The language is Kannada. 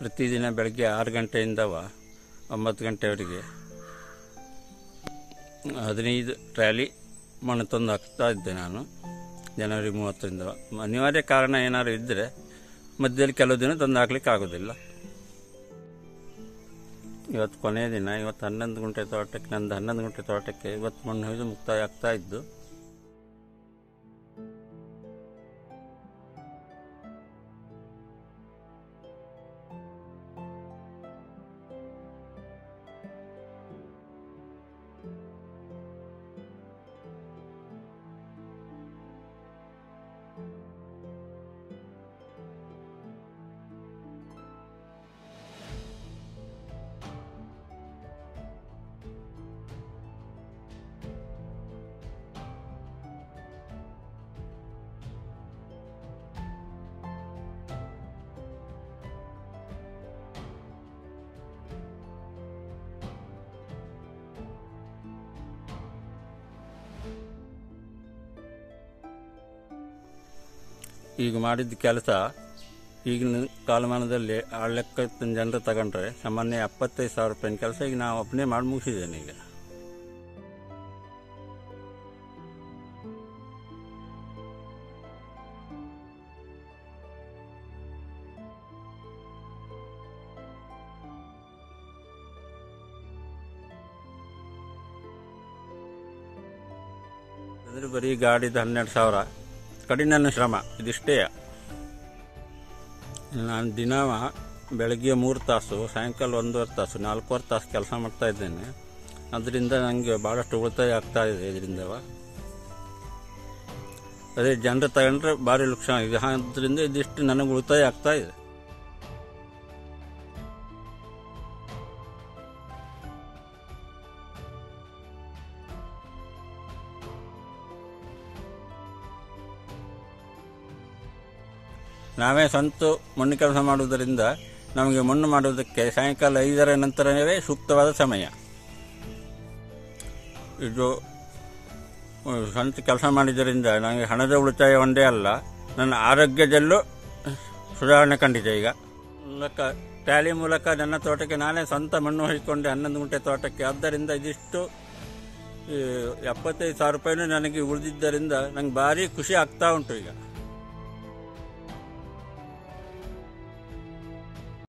ಪ್ರತಿದಿನ ಬೆಳಗ್ಗೆ ಆರು ಗಂಟೆಯಿಂದವ ಒಂಬತ್ತು ಗಂಟೆವರೆಗೆ ಹದಿನೈದು ಟ್ರ್ಯಾಲಿ ಮಣ್ಣು ತಂದು ಹಾಕ್ತಾ ಇದ್ದೆ ನಾನು ಜನವರಿ ಮೂವತ್ತರಿಂದ ಅನಿವಾರ್ಯ ಕಾರಣ ಏನಾದ್ರು ಇದ್ದರೆ ಮಧ್ಯದಲ್ಲಿ ಕೆಲವು ದಿನ ತಂದು ಹಾಕ್ಲಿಕ್ಕೆ ಆಗೋದಿಲ್ಲ ಇವತ್ತು ಕೊನೆಯ ದಿನ ಇವತ್ತು ಹನ್ನೊಂದು ಗಂಟೆ ತೋಟಕ್ಕೆ ನಂದು ಹನ್ನೊಂದು ಗಂಟೆ ತೋಟಕ್ಕೆ ಇವತ್ತು ಮಣ್ಣು ಹೊಯ್ದು ಮುಕ್ತಾಯ ಆಗ್ತಾ ಇದ್ದು ಈಗ ಮಾಡಿದ ಕೆಲಸ ಈಗಿನ ಕಾಲಮಾನದಲ್ಲಿ ಆ ಲೆಕ್ಕ ಜನರು ತಗೊಂಡ್ರೆ ಸಾಮಾನ್ಯ ಎಪ್ಪತ್ತೈದು ಸಾವಿರ ರೂಪಾಯಿನ ಕೆಲಸ ಈಗ ನಾವು ಒಬ್ಬನೇ ಮಾಡಿ ಮುಗಿಸಿದ್ದೇನೆ ಈಗ ಅಂದ್ರೆ ಬರೀ ಗಾಡಿದ ಹನ್ನೆರಡು ಸಾವಿರ ಕಡಿಮೆ ಶ್ರಮ ಇದಿಷ್ಟೇ ನಾನು ದಿನ ಬೆಳಗ್ಗೆ ಮೂರು ತಾಸು ಸಾಯಂಕಾಲ ಒಂದೂವರೆ ತಾಸು ನಾಲ್ಕೂವರೆ ತಾಸು ಕೆಲಸ ಮಾಡ್ತಾ ಇದ್ದೇನೆ ಅದರಿಂದ ನನಗೆ ಭಾಳಷ್ಟು ಉಳಿತಾಯ ಆಗ್ತಾ ಇದೆ ಇದರಿಂದವ ಅದೇ ಜನರು ತಗೊಂಡ್ರೆ ಭಾರಿ ಲಕ್ಷಣ ಇದೆ ಆದ್ದರಿಂದ ಇದಿಷ್ಟು ನನಗೆ ಉಳಿತಾಯ ಆಗ್ತಾ ಇದೆ ನಾವೇ ಸ್ವಂತ ಮಣ್ಣು ಕೆಲಸ ಮಾಡುವುದರಿಂದ ನಮಗೆ ಮಣ್ಣು ಮಾಡುವುದಕ್ಕೆ ಸಾಯಂಕಾಲ ಐದರ ನಂತರವೇ ಸೂಕ್ತವಾದ ಸಮಯ ಇದು ಅಹ್, ಸ್ವಂತ ಕೆಲಸ ಮಾಡಿದ್ದರಿಂದ ನನಗೆ ಹಣದ ಉಳಿತಾಯ ಒಂದೇ ಅಲ್ಲ ನನ್ನ ಆರೋಗ್ಯದಲ್ಲೂ ಸುಧಾರಣೆ ಕಂಡಿದೆ ಈಗ ಮೂಲಕ ಟ್ಯಾಲಿ ಮೂಲಕ ನನ್ನ ತೋಟಕ್ಕೆ ನಾನೇ ಸ್ವಂತ ಮಣ್ಣು ಹೊಯ್ಕೊಂಡೆ ಹನ್ನೊಂದು ಗುಂಟೆ ತೋಟಕ್ಕೆ ಆದ್ದರಿಂದ ಇದಿಷ್ಟು ಈ, ಎಪ್ಪತ್ತೈದು ಸಾವಿರ ರೂಪಾಯಿನೂ ನನಗೆ ಉಳಿದಿದ್ದರಿಂದ ನಂಗೆ ಭಾರಿ ಖುಷಿ ಆಗ್ತಾ ಉಂಟು ಈಗ